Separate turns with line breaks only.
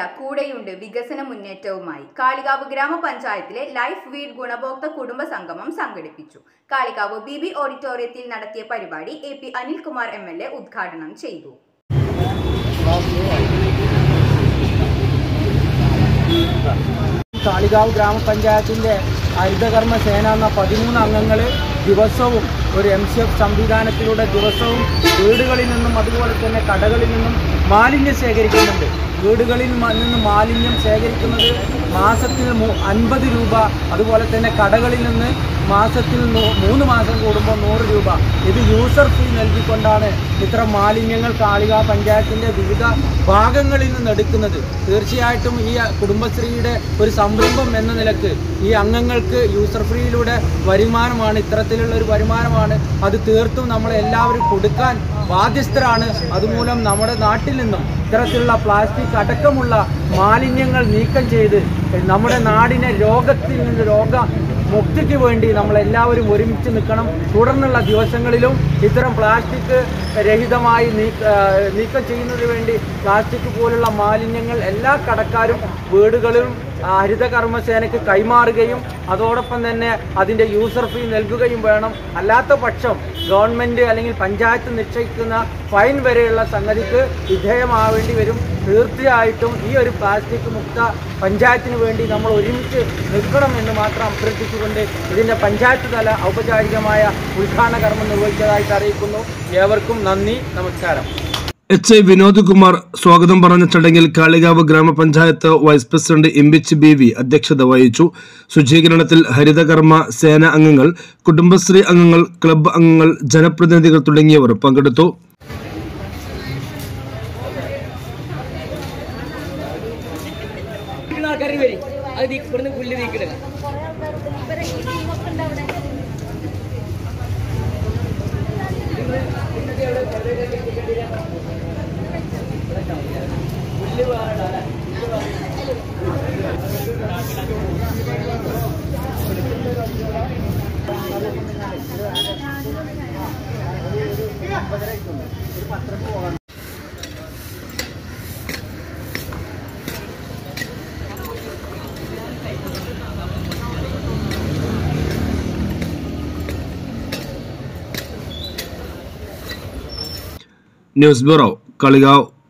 കൂടെയുണ്ട് വികസന മുന്നേറ്റവുമായി കാളികാവ് ഗ്രാമപഞ്ചായത്തിലെ ലൈഫ് വീഡ് ഗുണഭോക്തൃ കുടുംബ സംഗമം സംഘടിപ്പിച്ചു കാളികാവ് ബി ബി ഓഡിറ്റോറിയത്തിൽ നടത്തിയ പരിപാടി A P Anilkumar M L A ഉദ്ഘാടനം ചെയ്തു
കാളികാവ് ഗ്രാമപഞ്ചായത്തിൻ്റെ ഹരിതകർമ്മ സേന എന്ന പതിമൂന്ന് അംഗങ്ങൾ ദിവസവും ഒരു എം സി എഫ് സംവിധാനത്തിലൂടെ ദിവസവും വീടുകളിൽ നിന്നും അതുപോലെ തന്നെ കടകളിൽ നിന്നും മാലിന്യം ശേഖരിക്കുന്നുണ്ട് വീടുകളിൽ മ- നിന്ന് മാലിന്യം ശേഖരിക്കുന്നത് മാസത്തിൽ മു- അൻപത് രൂപ അതുപോലെ തന്നെ കടകളിൽ നിന്ന് മാസത്തിൽ നൂ- മൂന്ന് മാസം കൂടുമ്പോൾ നൂറ് രൂപ ഇത് യൂസർ ഫീ നൽകിക്കൊണ്ടാണ് ഇത്തരം മാലിന്യങ്ങൾ കാളികാവ് പഞ്ചായത്തിൻ്റെ വിവിധ ഭാഗങ്ങളിൽ നിന്ന് എടുക്കുന്നത് തീർച്ചയായിട്ടും ഈ കുടുംബശ്രീയുടെ ഒരു സംരംഭം എന്ന നിലക്ക് ഈ അംഗങ്ങൾക്ക് യൂസർ ഫ്രീയിലൂടെ വരുമാനമാണ് ഇത്തരത്തിലുള്ള ഒരു വരുമാനമാണ് അത് തീർത്തും നമ്മളെല്ലാവരും കൊടുക്കാൻ ബാധ്യസ്ഥരാണ് അതുമൂലം നമ്മുടെ നാട്ടിൽ നിന്നും ഇത്തരത്തിലുള്ള പ്ലാസ്റ്റിക് അടക്കമുള്ള മാലിന്യങ്ങൾ നീക്കം ചെയ്ത് നമ്മുടെ നാടിനെ രോഗത്തിൽ നിന്ന് രോഗ മുക്തിക്ക് വേണ്ടി നമ്മളെല്ലാവരും ഒരുമിച്ച് നിൽക്കണം തുടർന്നുള്ള ദിവസങ്ങളിലും ഇത്തരം പ്ലാസ്റ്റിക് രഹിതമായി നീക്ക ആ, നീക്കം ചെയ്യുന്നതിന് വേണ്ടി പ്ലാസ്റ്റിക് പോലുള്ള മാലിന്യങ്ങൾ എല്ലാ കടക്കാരും വീടുകളിലും ആ, ഹരിതകർമ്മസേനയ്ക്ക് കൈമാറുകയും അതോടൊപ്പം തന്നെ അതിൻ്റെ യൂസർ ഫീ നൽകുകയും വേണം അല്ലാത്ത പക്ഷം ഗവൺമെൻറ് അല്ലെങ്കിൽ പഞ്ചായത്ത് നിശ്ചയിക്കുന്ന ഫൈൻ വരെയുള്ള സംഗതിക്ക് വിധേയമാവേണ്ടി വരും തീർച്ചയായിട്ടും ഈ ഒരു പ്ലാസ്റ്റിക് മുക്ത പഞ്ചായത്തിന് വേണ്ടി നമ്മൾ ഒരുമിച്ച് നിൽക്കണം എന്ന് മാത്രം അഭ്യർത്ഥിച്ചുകൊണ്ട് ഇതിൻ്റെ പഞ്ചായത്ത് തല ഔപചാരികമായ ഉദ്ഘാടന കർമ്മം നിർവഹിച്ചതായിട്ട് അറിയിക്കുന്നു ഏവർക്കും നന്ദി നമസ്കാരം
എച്ച് ഐ വിനോദ് കുമാർ സ്വാഗതം പറഞ്ഞ ചടങ്ങിൽ Kalikavu grama panchayat vice president Imbichi B V അധ്യക്ഷത വഹിച്ചു ശുചീകരണത്തിൽ ഹരിതകർമ്മ സേന അംഗങ്ങൾ കുടുംബശ്രീ അംഗങ്ങൾ ക്ലബ്ബ് അംഗങ്ങൾ ജനപ്രതിനിധികൾ തുടങ്ങിയവർ പങ്കെടുത്തു
ആൾക്കാർ വരും അത് നീ- ഇവിടുന്ന് പുല്ല് നീക്കിടുക
ന്യൂസ് ബ്യൂറോ കളികാവ്